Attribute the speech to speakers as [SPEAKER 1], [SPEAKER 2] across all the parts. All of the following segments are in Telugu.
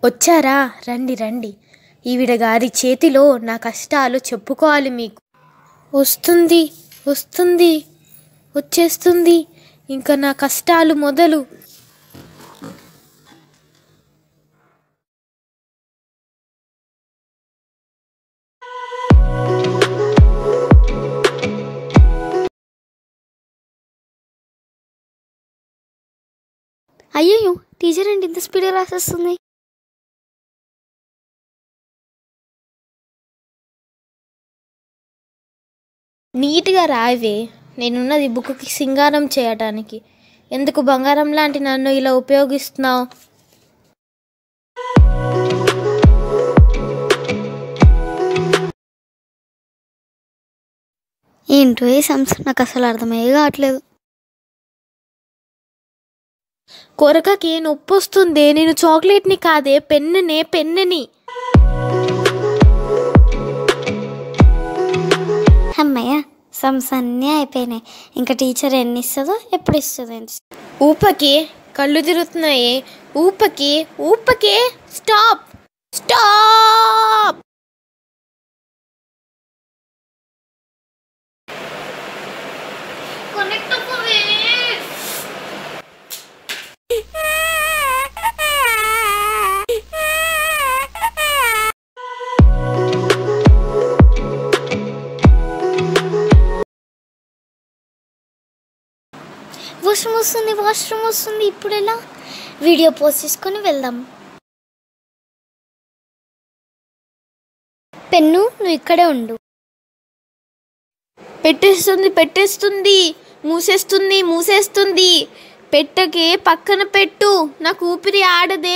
[SPEAKER 1] వచ్చారా రండి రండి ఈవిడ గారి చేతిలో నా కష్టాలు చెప్పుకోవాలి మీకు వస్తుంది వస్తుంది వచ్చేస్తుంది ఇంకా నా కష్టాలు మొదలు
[SPEAKER 2] అయ్యో టీచర్ ఏంటి ఇంత స్పీడ్గా రాసేస్తుంది
[SPEAKER 1] నీట్గా రాయవే నేనున్నది బుక్కి సింగారం చేయటానికి ఎందుకు బంగారం లాంటి నన్ను ఇలా ఉపయోగిస్తున్నావు
[SPEAKER 2] ఏంటో ఈ సంస్థ నాకు అసలు అర్థమయ్యే కావట్లేదు
[SPEAKER 1] కొరకకి నొప్పి వస్తుంది నేను చాక్లెట్ని కాదే పెన్నునే పెన్నుని
[SPEAKER 2] అమ్మయ్య సమ్స్ అన్నీ అయిపోయినాయి ఇంకా టీచర్ ఎన్ని ఇస్తుందో ఎప్పుడు ఇస్తుందో అని
[SPEAKER 1] ఊపకి కళ్ళు తిరుగుతున్నాయి ఊపకి ఊపకి స్టాప్ స్టాప్
[SPEAKER 2] వాష్రూమ్ వస్తుంది వాష్రూమ్ వస్తుంది ఇప్పుడు ఎలా వీడియో పోస్ట్ చేసుకొని వెళ్దాం పెన్ను నువ్వు ఇక్కడే ఉండు
[SPEAKER 1] పెట్టేస్తుంది పెట్టేస్తుంది మూసేస్తుంది మూసేస్తుంది పెట్టకే పక్కన పెట్టు నాకు ఊపిరి ఆడదే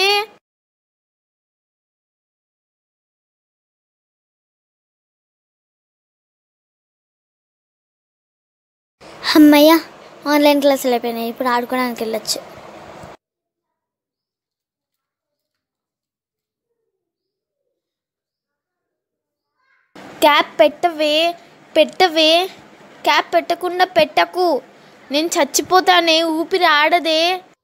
[SPEAKER 2] అమ్మయ్య ఆన్లైన్ క్లాసులు అయిపోయినాయి ఇప్పుడు ఆడుకోవడానికి వెళ్ళొచ్చు
[SPEAKER 1] క్యాప్ పెట్టవే పెట్టవే క్యాప్ పెట్టకుండా పెట్టకు నేను చచ్చిపోతానే ఊపిరి ఆడదే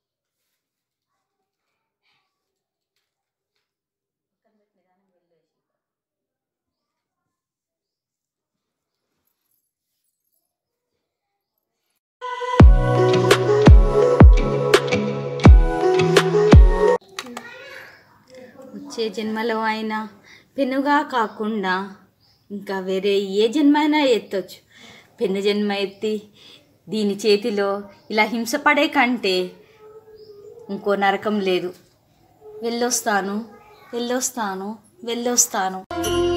[SPEAKER 3] వచ్చే జన్మలో అయినా పెనుగా కాకుండా ఇంకా వేరే ఏ జన్మ అయినా ఎత్తొచ్చు పెన్ను జన్మ ఎత్తి దీని చేతిలో ఇలా హింసపడే కంటే ఇంకో నరకం లేదు వెళ్ళొస్తాను వెళ్ళొస్తాను వెళ్ళొస్తాను